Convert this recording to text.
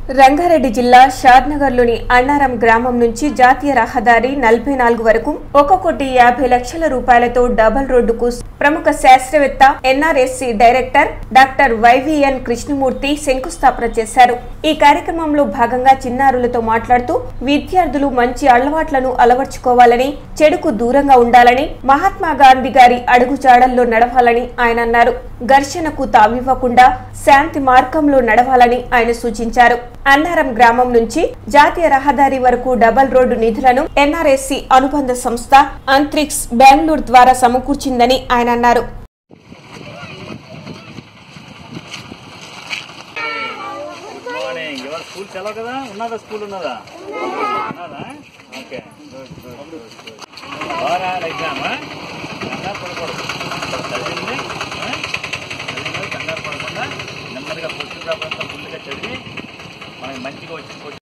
రంగారెడ్డి జిల్లా షాద్నగర్లోని అన్నారం గ్రామం నుంచి జాతీయ రహదారి నలభై నాలుగు వరకు ఒక కోటి యాభై లక్షల రూపాయలతో డబల్ రోడ్డుకు ప్రముఖ శాస్త్రవేత్త NRSC director doctor YVN Krishnamurthy శంకుస్థాపన చేశారు ఈ కార్యక్రమంలో భాగంగా చిన్నారులతో మాట్లాడుతూ విద్యార్థులు మంచి అలవాట్లను అలవర్చుకోవాలని చెడుకు దూరంగా ఉండాలని మహాత్మా గాంధీ గారి అడుగుజాడల్లో నడవాలని ఆయన అన్నారు ఘర్షణకు తావివ్వకుండా శాంతి మార్గంలో నడవాలని ఆయన సూచించారు అన్నారం గ్రామం నుంచి జాతీయ రహదారి వరకు డబల్ రోడ్డు నిధులను ఎన్ఆర్ఎస్సి అనుబంధ సంస్థ అంత్రిక్స్ బెంగళూరు ద్వారా సమకూర్చిందని ఆయన అన్నారు గుడ్ మార్నింగ్ ఇవాళ స్కూల్ సెలవు కదా ఉన్నదా స్కూల్ ఉన్నదా ఉన్నదా okay good good good good బాగా ఎగ్జామ్ కంగారు పడకూడదు చదివింది ఆ? చదివింది కంగారు పడకుండా నెమ్మదిగా క్వశ్చన్ పేపర్ అంతా ఫుల్గా చదివి మనకి మంచిగా వచ్చిన క్వశ్చన్